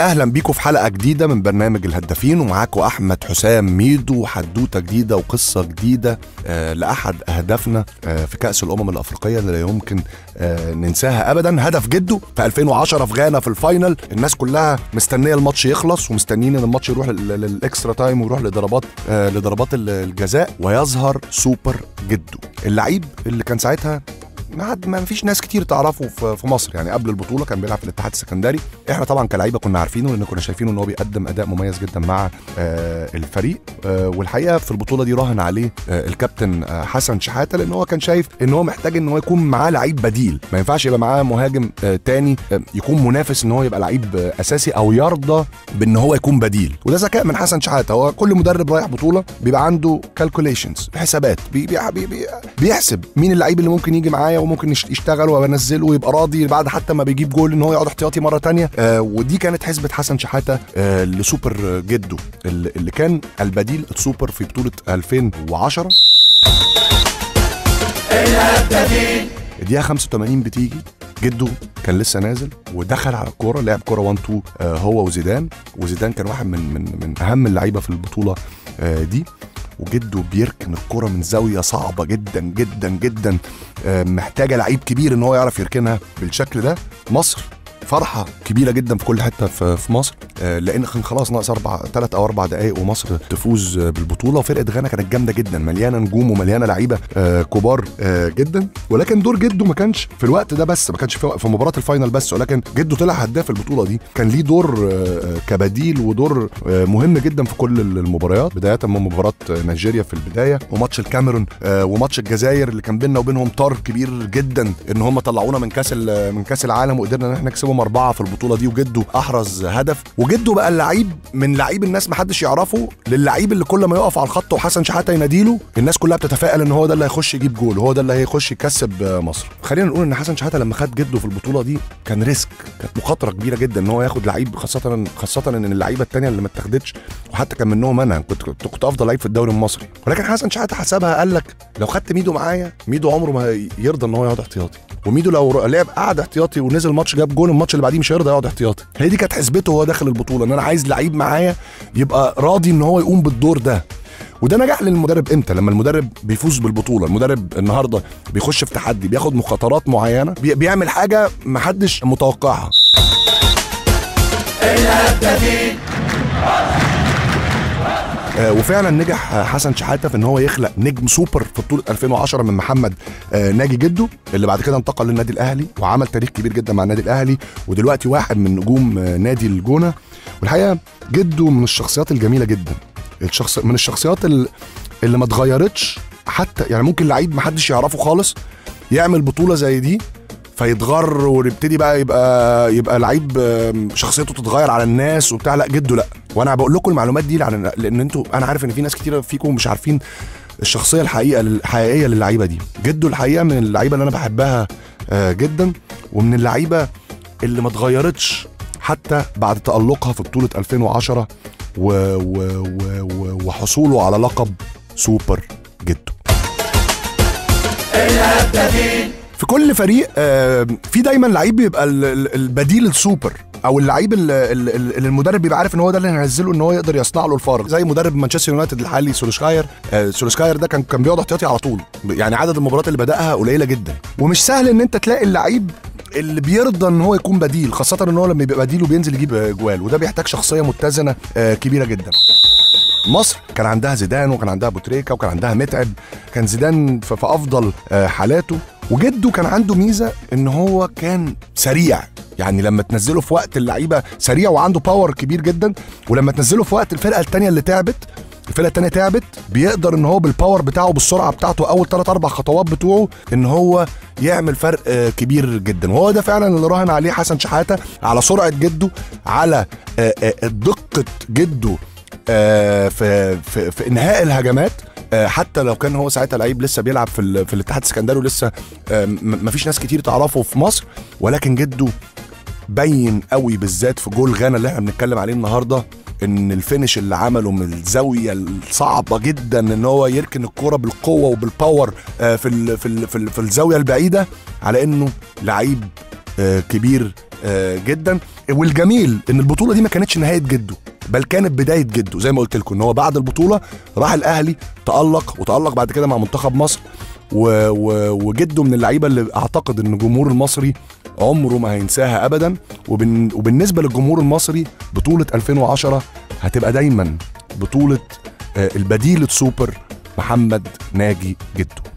اهلا بيكم في حلقه جديده من برنامج الهدافين ومعاكم احمد حسام ميدو حدوته جديده وقصه جديده آه لاحد اهدافنا آه في كاس الامم الافريقيه اللي لا يمكن آه ننساها ابدا هدف جده في 2010 في غانا في الفاينل الناس كلها مستنيه الماتش يخلص ومستنيين ان الماتش يروح لل- للاكسترا تايم ويروح لضربات آه لضربات ال- الجزاء ويظهر سوبر جده اللعيب اللي كان ساعتها ما حد ما فيش ناس كتير تعرفه في في مصر يعني قبل البطوله كان بيلعب في الاتحاد السكندري احنا طبعا كلعيبه كنا عارفينه لان كنا شايفينه ان هو بيقدم اداء مميز جدا مع آه الفريق آه والحقيقه في البطوله دي راهن عليه آه الكابتن آه حسن شحاته لان هو كان شايف ان هو محتاج ان هو يكون معاه لعيب بديل ما ينفعش يبقى معاه مهاجم آه تاني آه يكون منافس ان هو يبقى لعيب آه اساسي او يرضى بان هو يكون بديل وده ذكاء من حسن شحاته هو كل مدرب رايح بطوله بيبقى عنده كالكوليشنز حسابات بي بي بي بي بيحسب مين اللعيب اللي ممكن يجي معايا وممكن يش- يشتغل وانزله ويبقى راضي بعد حتى ما بيجيب جول ان هو يقعد احتياطي مره تانية آه ودي كانت حسبه حسن شحاته آه لسوبر جدو اللي اللي كان البديل السوبر في بطوله 2010 الدقيقه 85 بتيجي جده كان لسه نازل ودخل على الكوره لعب كوره 1 2 آه هو وزيدان وزيدان كان واحد من من من اهم اللعيبه في البطوله آه دي وجده بيركن الكرة من زاوية صعبة جدا جدا جدا آه، محتاجة لعيب كبير ان هو يعرف يركنها بالشكل ده مصر فرحة كبيرة جدا في كل حتة في في مصر آه، لان كان خلاص ناقص اربع ثلاث او اربع دقائق ومصر تفوز آه، بالبطولة وفرقة غانا كانت جامدة جدا مليانة نجوم ومليانة لعيبة آه، كبار آه، جدا ولكن دور جده ما كانش في الوقت ده بس ما كانش في في مباراة الفاينل بس ولكن جده طلع هداف البطولة دي كان ليه دور آه، كبديل ودور آه، مهم جدا في كل المباريات بداية من مباراة نيجيريا في البداية وماتش الكاميرون آه، وماتش الجزائر اللي كان بيننا وبينهم طار كبير جدا ان هم طلعونا من كاس ال- من كاس العالم وقدرنا ان احنا نكسبهم اربعه في البطوله دي وجده احرز هدف وجده بقى اللعيب من لعيب الناس ما حدش يعرفه للعيب اللي كل ما يقف على الخط وحسن شحاته يناديله الناس كلها بتتفائل ان هو ده اللي هيخش يجيب جول هو ده اللي هيخش يكسب آه، مصر خلينا نقول ان حسن شحاته لما خد جده في البطوله دي كان ريسك كانت مخاطره كبيره جدا ان هو ياخد لعيب خاصه خاصه ان اللعيبه الثانيه اللي ما اتاخدتش وحتى كان منهم انا كنت كنت, كنت افضل لعيب في الدوري المصري ولكن حسن شحاته حسبها قال لك لو خدت ميدو معايا ميدو عمره ما يرضى ان هو يقعد احتياطي وميدو لو لعب قعد احتياطي ونزل ماتش جاب جول الماتش اللي بعديه مش هيرضى يقعد احتياطي هي دي كانت حسبته وهو داخل البطوله ان انا عايز لعيب معايا يبقى راضي ان هو يقوم بالدور ده وده نجاح للمدرب امتى لما المدرب بيفوز بالبطوله المدرب النهارده بيخش في تحدي بياخد مخاطرات معينه بي- بيعمل حاجه محدش متوقعها آه، وفعلا نجح آه، حسن شحاته في ان هو يخلق نجم سوبر في بطوله 2010 من محمد آه، ناجي جده اللي بعد كده انتقل للنادي الاهلي وعمل تاريخ كبير جدا مع النادي الاهلي ودلوقتي واحد من نجوم آه، نادي الجونه والحقيقه جده من الشخصيات الجميله جدا الشخص من الشخصيات ال- اللي ما اتغيرتش حتى يعني ممكن لعيب ما حدش يعرفه خالص يعمل بطوله زي دي فيتغر ويبتدي بقى يبقى يبقى لعيب آم، شخصيته تتغير على الناس وبتاع لا جده لا وانا بقول لكم المعلومات دي لان لان انتوا انا عارف ان في ناس كتيره فيكم مش عارفين الشخصيه الحقيقه الحقيقيه للعيبه دي جده الحقيقه من اللعيبه اللي انا بحبها آه، جدا ومن اللعيبه اللي ما اتغيرتش حتى بعد تألقها في بطولة 2010 و و و و وحصوله على لقب سوبر جدو في كل فريق آه، في دايما لعيب بيبقى ال- ال- البديل السوبر او اللعيب ال- ال- ال- اللي المدرب بيبقى عارف ان هو ده اللي هينزله ان هو يقدر يصنع له الفارق زي مدرب مانشستر يونايتد الحالي سولشكاير آه، سولشكاير ده كان كان بيقعد احتياطي على طول يعني عدد المباريات اللي بداها قليله جدا ومش سهل ان انت تلاقي اللعيب اللي بيرضى ان هو يكون بديل خاصه ان هو لما يبقى بديل وبينزل يجيب آه، جوال وده بيحتاج شخصيه متزنه آه، كبيره جدا مصر كان عندها زيدان وكان عندها بوتريكا وكان عندها متعب كان زيدان في في افضل آه، حالاته وجده كان عنده ميزه ان هو كان سريع يعني لما تنزله في وقت اللعيبه سريع وعنده باور كبير جدا ولما تنزله في وقت الفرقه الثانيه اللي تعبت الفرقه الثانيه تعبت بيقدر ان هو بالباور بتاعه بالسرعه بتاعته اول ثلاث اربع خطوات بتوعه ان هو يعمل فرق آه، كبير جدا وهو ده فعلا اللي راهن عليه حسن شحاته على سرعه جده على آه، آه، دقه جده آه، في في في انهاء الهجمات آه، حتى لو كان هو ساعتها لعيب لسه بيلعب في ال- في الاتحاد السكندري ولسه آه، م- مفيش ناس كتير تعرفه في مصر ولكن جده بين قوي بالذات في جول غانا اللي احنا بنتكلم عليه النهارده ان الفينش اللي عمله من الزاويه الصعبه جدا ان هو يركن الكرة بالقوه وبالباور آه، في ال في ال في, ال في الزاويه البعيده على انه لعيب آه، كبير آه، جدا والجميل ان البطوله دي ما كانتش نهايه جده بل كانت بدايه جده زي ما قلت لكم ان هو بعد البطوله راح الاهلي تالق وتالق بعد كده مع منتخب مصر و... و... وجده من اللعيبه اللي اعتقد ان الجمهور المصري عمره ما هينساها ابدا وبن... وبالنسبه للجمهور المصري بطوله 2010 هتبقى دايما بطوله آه، البديل السوبر محمد ناجي جده